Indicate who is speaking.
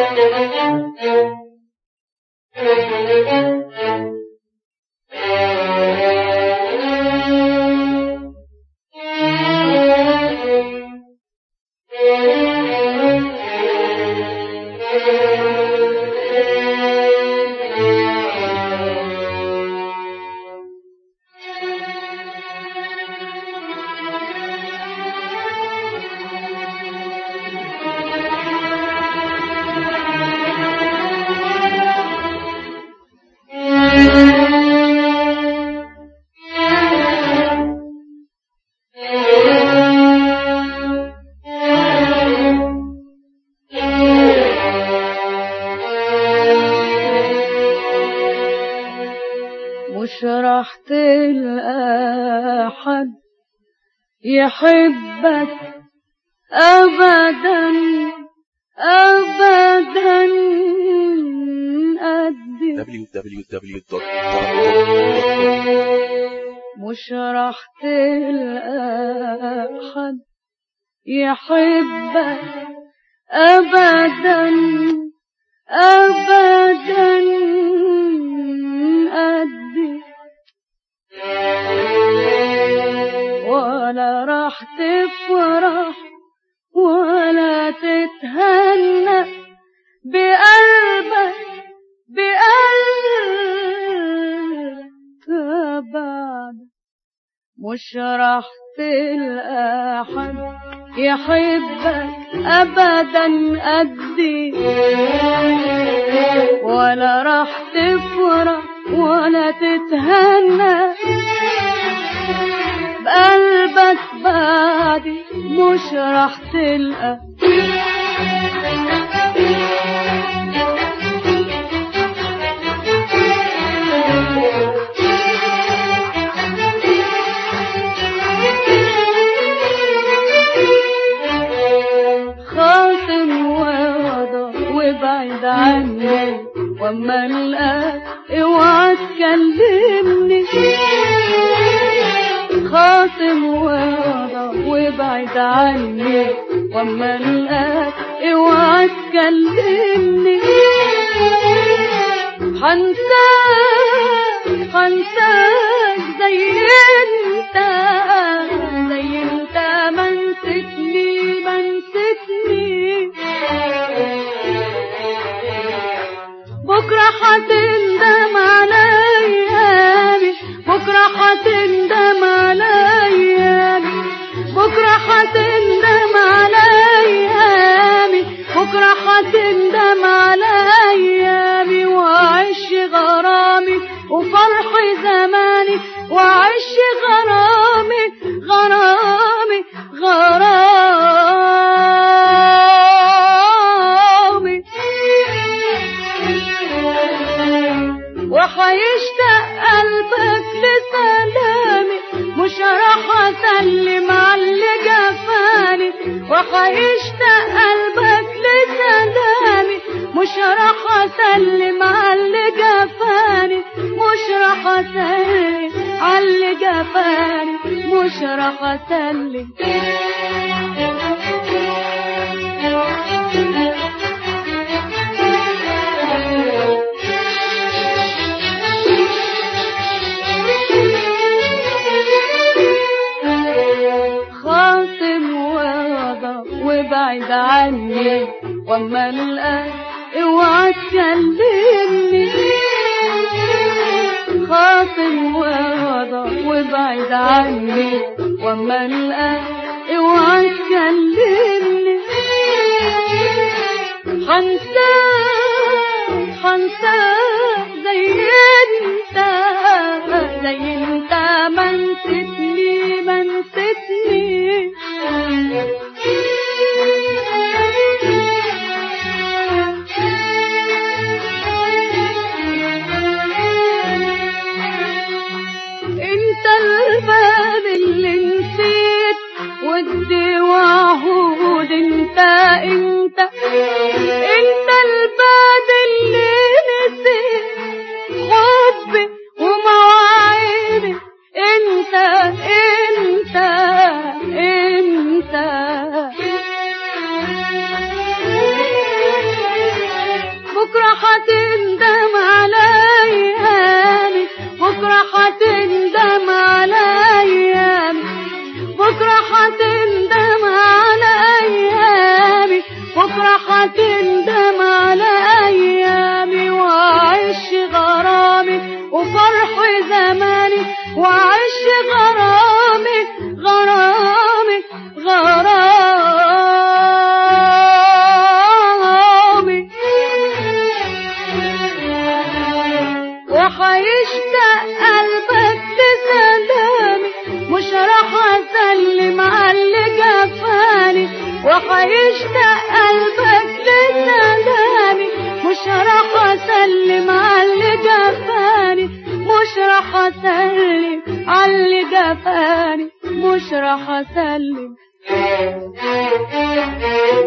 Speaker 1: مش راح تلقى حد يحبك أبدا أبدا قدي
Speaker 2: www.tarabtop.com
Speaker 1: مش راح تلقى حد يحبك أبدا أبدا قدي ولا راح تفرح ولا تتهنى بقلبك بقلبك بعد مش راح تلقى حد يحبك ابدا قدي ولا راح تفرح ولا تتهنى بقلبك بعدي مش راح تلقى خاصم ووضع وبعد عني واما القاك اوعى تكلمني خاصم ووضع وبعد عني واما القاك اوعى تكلمني حنساك حنساك زي انت زي انت ما نسيتني ما نسيتني بكرة هتندم على أيامي بكرة هتندم على أيامي بكرة هتندم على أيامي بكرة هتندم على أيامي وأعيش غرامي وفرح زماني وأعيش غرامي غرامي غرامي وحيشتاق قلبك لسلامي مش راح اسلم على اللي جفاني وحيشتاق قلبك لسلامي مش راح اسلم على اللي جفاني مش راح اسلم على اللي جفاني مش راح اسلم خاصم ووضع وبعد عني واما القاك اوعى تكلمني خاصم ووضع وبعد عني واما القاك اوعى تكلمني حنساك حنساك زي انت زي انت ما نسيتني ما نسيتني انت الباب اللي نسيت ودي وعهود انت انت انت الباب اللي نسيت حبي ومواعيدي انت انت انت يشتاق قلبك لسلامي مش راح اسلم عاللي جفاني مش راح اسلم عاللي جفاني مش راح اسلم